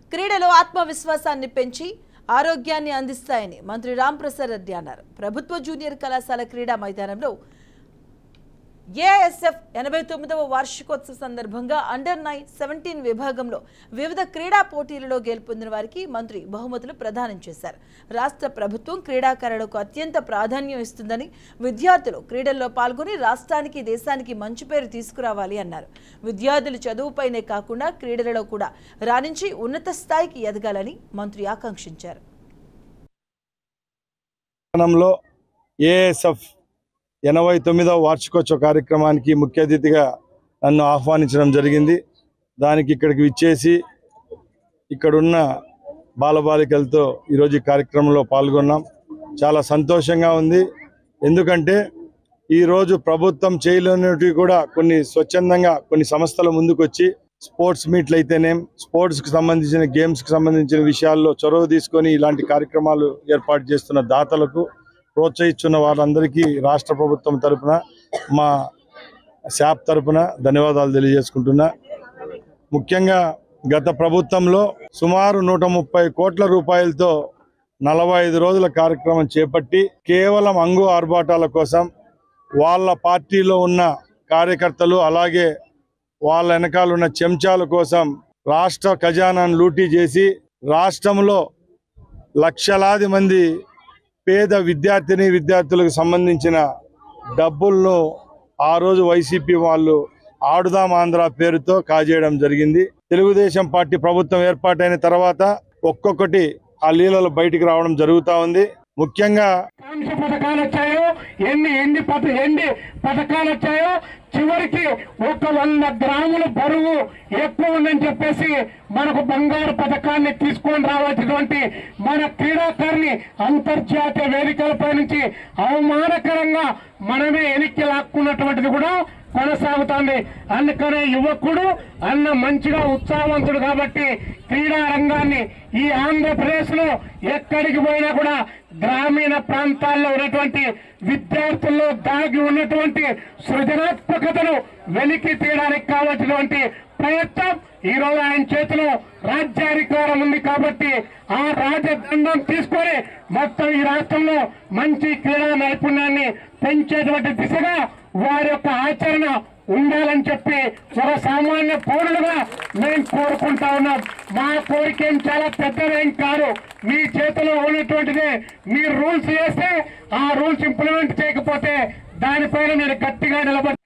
క్రీడలు ఆత్మవిశ్వాసాన్ని పెంచి ఆరోగ్యాన్ని అందిస్తాయని మంత్రి రాంప్రసాద్ రెడ్డి అన్నారు ప్రభుత్వ జూనియర్ కళాశాల క్రీడా మైదానంలో ఏఎస్ఎఫ్ ఎనభై తొమ్మిదవ వార్షికోత్సవ సందర్భంగా అండర్ నైన్ సెవెంటీన్ విభాగంలో వివిధ క్రీడా పోటీలలో గెలుపొందిన వారికి మంత్రి బహుమతులు ప్రదానం చేశారు రాష్ట్ర ప్రభుత్వం క్రీడాకారులకు అత్యంత ప్రాధాన్యం ఇస్తుందని విద్యార్థులు క్రీడల్లో పాల్గొని రాష్ట్రానికి దేశానికి మంచి పేరు తీసుకురావాలి అన్నారు విద్యార్థులు చదువుపైనే కాకుండా క్రీడలలో కూడా రాణించి ఉన్నత స్థాయికి ఎదగాలని మంత్రి ఆకాంక్షించారు పట్టణంలో ఏఎస్ఎఫ్ ఎనభై తొమ్మిదవ వార్షికోత్సవ కార్యక్రమానికి ముఖ్య అతిథిగా నన్ను ఆహ్వానించడం జరిగింది దానికి ఇక్కడికి విచ్చేసి ఇక్కడున్న బాలబాలికలతో ఈరోజు ఈ కార్యక్రమంలో పాల్గొన్నాం చాలా సంతోషంగా ఉంది ఎందుకంటే ఈరోజు ప్రభుత్వం చేయలేనివి కూడా కొన్ని స్వచ్ఛందంగా కొన్ని సంస్థల ముందుకొచ్చి స్పోర్ట్స్ మీట్లు అయితేనేం స్పోర్ట్స్కి సంబంధించిన గేమ్స్కి సంబంధించిన విషయాల్లో చొరవ తీసుకొని ఇలాంటి కార్యక్రమాలు ఏర్పాటు చేస్తున్న దాతలకు ప్రోత్సహిస్తున్న వాళ్ళందరికీ రాష్ట్ర ప్రభుత్వం తరపున మా శాప్ తరపున ధన్యవాదాలు తెలియజేసుకుంటున్నా ముఖ్యంగా గత ప్రభుత్వంలో సుమారు నూట ముప్పై కోట్ల రూపాయలతో నలభై ఐదు రోజుల కార్యక్రమం చేపట్టి కేవలం అంగు ఆర్భాటాల కోసం వాళ్ళ పార్టీలో ఉన్న కార్యకర్తలు అలాగే వాళ్ళ వెనకాల ఉన్న చెంచాల కోసం రాష్ట్ర ఖజానాను లూటీ చేసి రాష్ట్రంలో లక్షలాది మంది పేద విద్యార్థిని విద్యార్థులకు సంబంధించిన డబ్బులను ఆ రోజు వైసీపీ వాళ్ళు ఆడుదాం ఆంధ్ర పేరుతో కాజేయడం జరిగింది తెలుగుదేశం పార్టీ ప్రభుత్వం ఏర్పాటైన తర్వాత ఒక్కొక్కటి ఆ లీలలు బయటికి రావడం జరుగుతూ ఉంది ముఖ్యంగా కాంక్ష పథకాలు వచ్చాయో ఎన్ని ఎన్ని పథ ఎన్ని పథకాలు వచ్చాయో చివరికి ఒక వంద గ్రాముల బరువు ఎక్కువ ఉందని చెప్పేసి మనకు బంగారు పథకాన్ని తీసుకొని రావాల్సినటువంటి మన క్రీడాకారుని అంతర్జాతీయ వేదికలపై నుంచి అవమానకరంగా మనమే వెనక్కి లాక్కున్నటువంటిది కూడా కొనసాగుతోంది అందుకనే యువకుడు అన్న మంచిగా ఉత్సాహవంతుడు కాబట్టి క్రీడా రంగాన్ని ఈ ఆంధ్రప్రదేశ్ లో ఎక్కడికి పోయినా కూడా గ్రామీణ ప్రాంతాల్లో ఉన్నటువంటి విద్యార్థుల్లో దాగి ఉన్నటువంటి సృజనాత్మకతను వెలికి తీయడానికి కావాల్సినటువంటి ప్రయత్నం ఈ రోజు ఆయన చేతిలో రాజ్యాధికారం ఉంది కాబట్టి ఆ రాజదండం తీసుకొని మొత్తం ఈ రాష్ట్రంలో మంచి క్రీడా నైపుణ్యాన్ని పెంచేటువంటి దిశగా వారి యొక్క ఆచరణ ఉండాలని చెప్పి ఒక సామాన్య పౌరులుగా మేము కోరుకుంటా ఉన్నాం మా కోరిక ఏం చాలా పెద్దదేం కాదు మీ చేతిలో ఉన్నటువంటిదే మీరు రూల్స్ చేస్తే ఆ రూల్స్ ఇంప్లిమెంట్ చేయకపోతే దానిపైన మీరు గట్టిగా నిలబడి